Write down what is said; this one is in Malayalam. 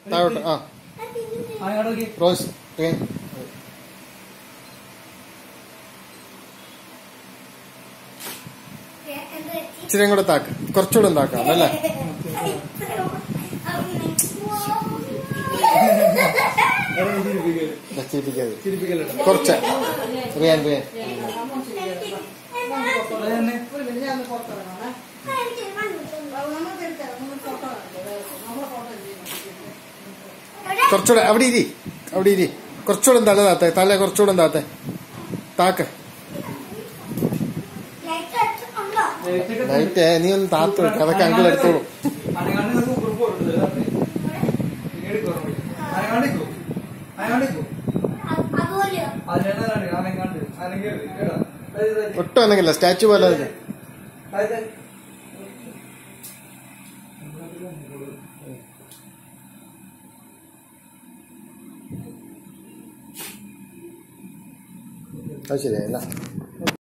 താഴോട്ട് ആ അങ്ങോട്ട് നോക്കി റോസ് ട്രെയിൻ ഇച്ചിരി കൂടെ താക്ക് കുറച്ചുകൂടെ താക്കാം അല്ലേ ചിരിപ്പിക്കാതെ ചിരിപ്പിക്കല്ലോ കുറച്ച് റിയാൻ റിയാൻ അത് തന്നെ ഒരു മിനിറ്റ് ഞാൻ ഒന്ന് പുറത്തിറങ്ങാമേ നമുക്ക് എടുക്കാം നമ്മൾ ഫോട്ടോ നമ്മളെ ഫോട്ടോ ചെയ്യണം കുറച്ചുകൂടെ അവിടെ ഇരി അവിടെ ഇരി കുറച്ചുകൂടെ തല താത്തെ തല കുറച്ചുകൂടെ താത്തെ താക്ക് ലൈറ്റൊക്കെ ലൈറ്റ് നീ ഒന്ന് താത്തു വെക്ക്. അതൊക്കെ അങ്കിൾ എടുത്തോളൂ അനങ്ങാണ്ട് നമുക്ക് കുറിപ്പ് കൊടുത്തത് അനങ്ങാണ്ടിക്കോ അനങ്ങാണ്ടിക്കോ അതിനാണ് അനങ്ങാണ്ട് അനങ്ങി കേടാ ഒട്ടും അനങ്ങില്ല സ്റ്റാച്ചു പോലെ തന്നെ. അത് ശരിയായില്ല